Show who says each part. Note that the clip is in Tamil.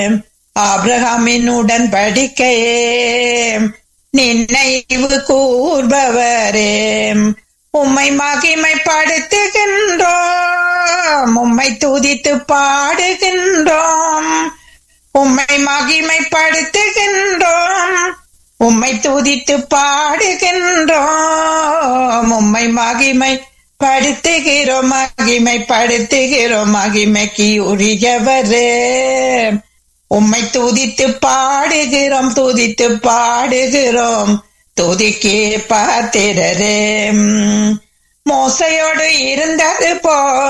Speaker 1: ஆபிரகாமின் உடன்படிக்கையே நினைவு கூர்பவரே உம்மை மகிமைப்படுத்துகின்றோம் உம்மை துதித்து பாடுகின்றோம் உம்மை மகிமைப்படுத்துகின்றோம் உம்மை துதித்து பாடுகின்றோம் உம்மை மகிமை படுத்துகிறோம் மகிமைப்படுத்துகிறோம் மகிமைக்கு உரியவரே உம்மை துதித்து பாடுகிறோம் துதித்து பாடுகிறோம் துதிக்கே பாத்திரரே மோசையோடு இருந்தது போ